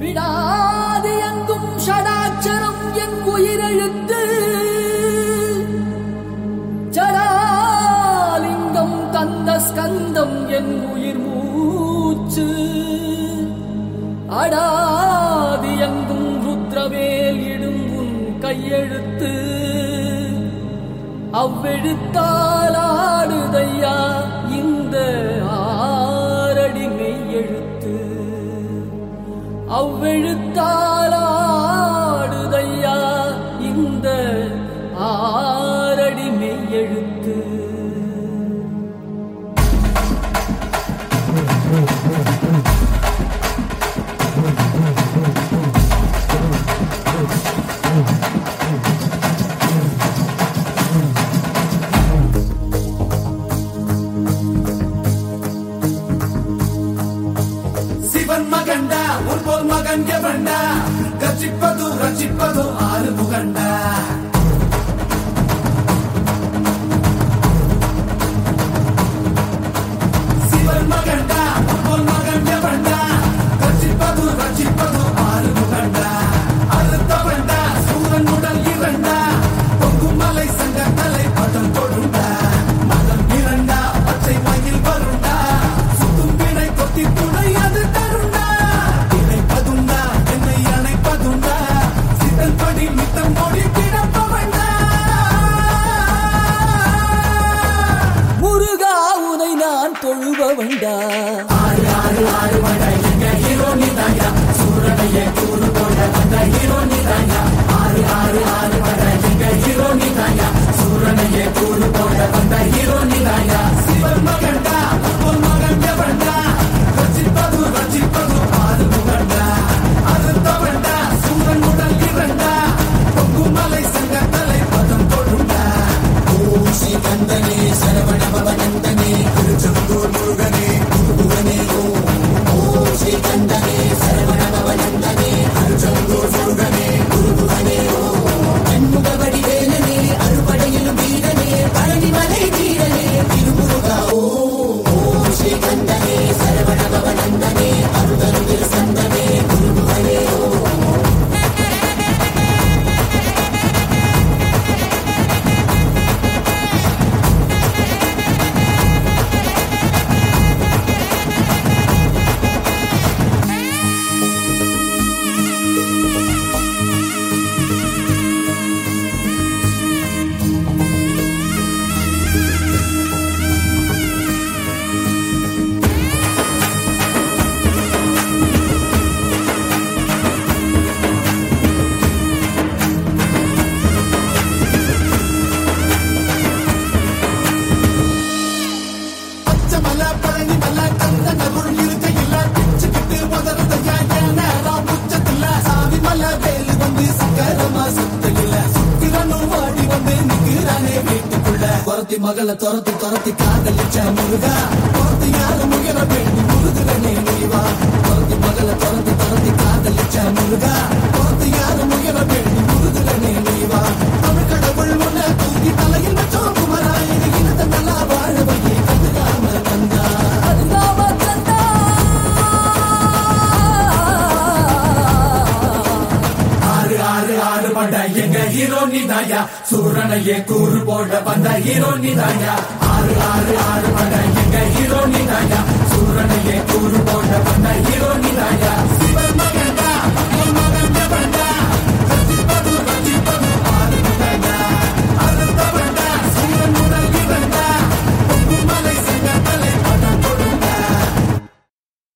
விடாது எங்கும் ஷடாட்சரம் என் உயிரெழுத்து ஜடாலிங்கம் தந்த ஸ்கந்தம் என் உயிர் மூச்சு அடாதி எங்கும் ருத்ரவேல் இடும் உன் கையெழுத்து அவ்வெழுத்தால் ஆடுதையா இந்த ஆரடி மெய்யெழுத்து அவ்வெழுத்தால் ஆடுதையா இந்த ஆரடி மெய்யெழுத்து சிவன் மகண்டா உன் போல் மகன் எவண்டா கர்ஜிப்பது ரட்சிப்பது ஆறு முகண்டா சிவன் மகண்டா உன் போல் மகன் எவண்டா கர்ஜிப்பது ரட்சிப்பது ஆறு முகண்டா அறுத்தவண்டா சூரன் உடல் இரண்டா பொங்கும் மலை சங்க தலை பதம் கொடுண்டா மதம் இரண்டா பச்சை மயில் வருண்டா சுத்தும் வினை கொத்தி துணை அது தருண்டா இணைப்பதுண்டா என்னை அணைப்பதுண்டா சித்தன் படி மித்தம் மொழி கிடப்பவண்டா முருகா உனை நான் தொழுபவண்டா ஆறு ஆறு ஆறு வட எங்க ஹீரோ நீதாயா சூரனையே கூறு போட வந்த ஹீரோ நீதாயா ஆறு ஆறு ஆறு வட எங்க ஹீரோ நீதாயா சூரனையே கூறு போட வந்த ஹீரோ நீதாயா சிவன் மகண்டா உன் மகன் எவன்டா ரசிப்பது ரசிப்பது ஆறு முகண்டா அறுத்தவண்டா சூரன் உடல் இரண்டா பொங்கும் மலை சங்க தலை பதம் கொடுண்டா ஓம் ஸ்ரீ கந்தனே சரவண பவநந்தனே திருச்செந்தூர் முருகனே குருகுகனே ஓம் ஓம் ஸ்ரீ கந்தனே சரவண பவநந்தனே திருச்செந்தூர் முருகனே குருகுகனே ஓம் கண்முகவடி வேலனே அறுபடையிலும் வீரனே பழனிமலை வீரனே திருமுருகா ஓம் ஓம் ஸ்ரீ கந்தனே சரவண பவநந்தனே அருதருகில் சந்தனே குருகுகனே ஓம் பச்சமல பழனி மல கந்த நருள் இருக்கையில பிச்சுக்கிட்டு உதறதையா என் நேரம் உச்சத்தில சாவி மல வேலு வந்து சக்கரமா சுத்தையில சுத்திரனும் வாடி வந்து நிக்கிறானே வீட்டுக்குள்ள துரத்தி மகளை துரத்தி துரத்தி காதலிச்ச முருகா துரத்தி யாரு முயல வேண்டி முருகிறனே நீவா துரத்தி மகளை துரத்தி துரத்தி காதலிச்ச முருகா துரத்தி யாரு முயல வேண்டி முருகிறனே நீவா தமிழ் கடவுள் உன்னை தூக்கி தலையில் வச்சோம் குமரா இது இனத்தை நல்லா வாழ வையே கண்டுக்காம கந்தா அல்லாம கந்தா ஆறு ஆறு ஆறு பண்ட எங்க ஹீரோ நீதாயா சூரனையே கூறு போட வந்த ஹீரோ நீதாயா ஆறு ஆறு ஆறு பண்ட எங்க ஹீரோ நீதாயா சூரனையே